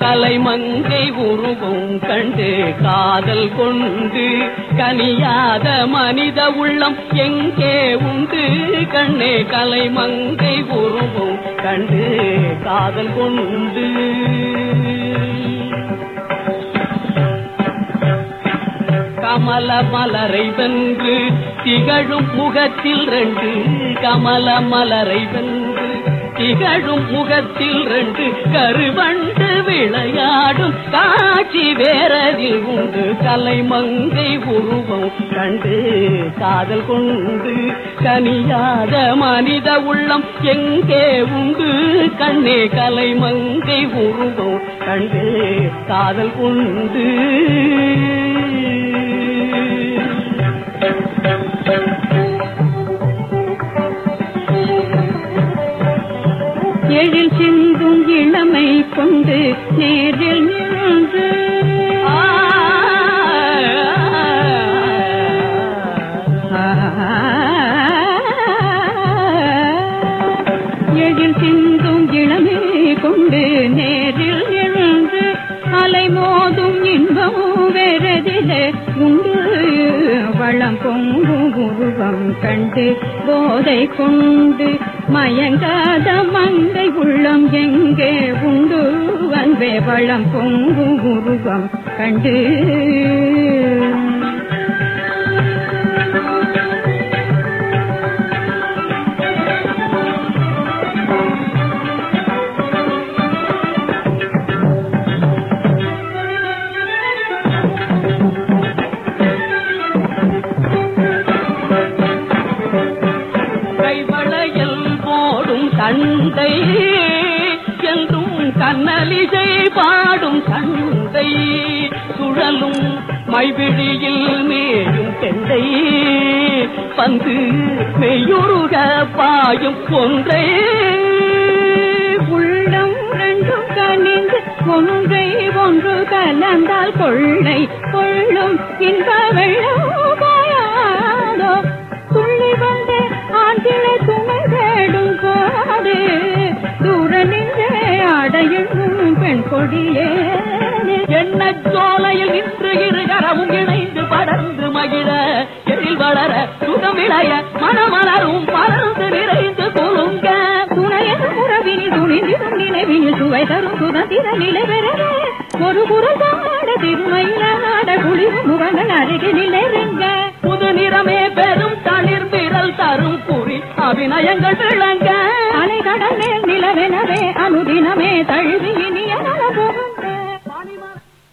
கலைமங்கை உருவம் கண்டு காதல் கொண்டு கனியாத மனித உள்ளம் எங்கே உண்டு கண்ணே கலைமங்கை உருவம் கண்டு காதல் கொண்டு கமல மலரை வென்று திகழும் முகத்தில் ரெண்டு கமல மலரை வென்று திகழும் முகத்தில் ரெண்டு கருவண்டு விளையாடும் காட்சி வேறதில் உண்டு கலைமங்கை உருவம் கண்டு காதல் கொண்டு கனியாத மனித உள்ளம் எங்கே உண்டு கண்ணே கலைமங்கை உருவம் கண்டு காதல் கொண்டு எழில் சிந்தும் இளமை கொண்டு நேரில் நின்று எழில் சிந்தும் இளமை கொண்டு நேரில் எழுந்து அலை மோதும் இன்பமும் வேறதிலே உண்டு வளம் பொங்கும் உருவம் கண்டு போதை கொண்டு மயங்காத மங்கை உள்ளம் எங்கே உண்டு அன்பே வளம் பொங்கும் உருவம் கண்டு கைவளையல் போடும் சண்டை என்றும் கண்ணலிசை பாடும் சண்டை சுழலும் மைவிழியில் மேயும் கெண்டை பந்து மெய்யுருக பாயும் ஒன்றை உள்ளம் ரெண்டும் கனிந்து ஒன்றை ஒன்று கலந்தால் கொள்ளை கொள்ளும் இன்ப வெள்ளம் பாயாதோ துள்ளி வந்து ஆண்டிலை துணை தேடும் போது தூர நின்றே அடையும் பெண் கொடியே என்ன சோலையில் நின்று இருகரமும் இணைந்து படர்ந்து மகிழ எழில் வளர சுகம் விளைய மனமலரும் பறந்து நிறைந்து குலுங்க துணையது உறவினில் துணிந்திடும் நினைவினில் சுவை தரும் சுதந்திர நிலை பெறவே ஒரு குரல் பாட திருமையில நாட குளிர் முகங்கள் அருகில் நெருங்க புது நிறமே பெரும் தளிர் விரல் தரும் குறி அபிநயங்கள் விளங்க அலை கடல் மேல் நிலவெனவே அனுதினமே தழுவி இனிய நல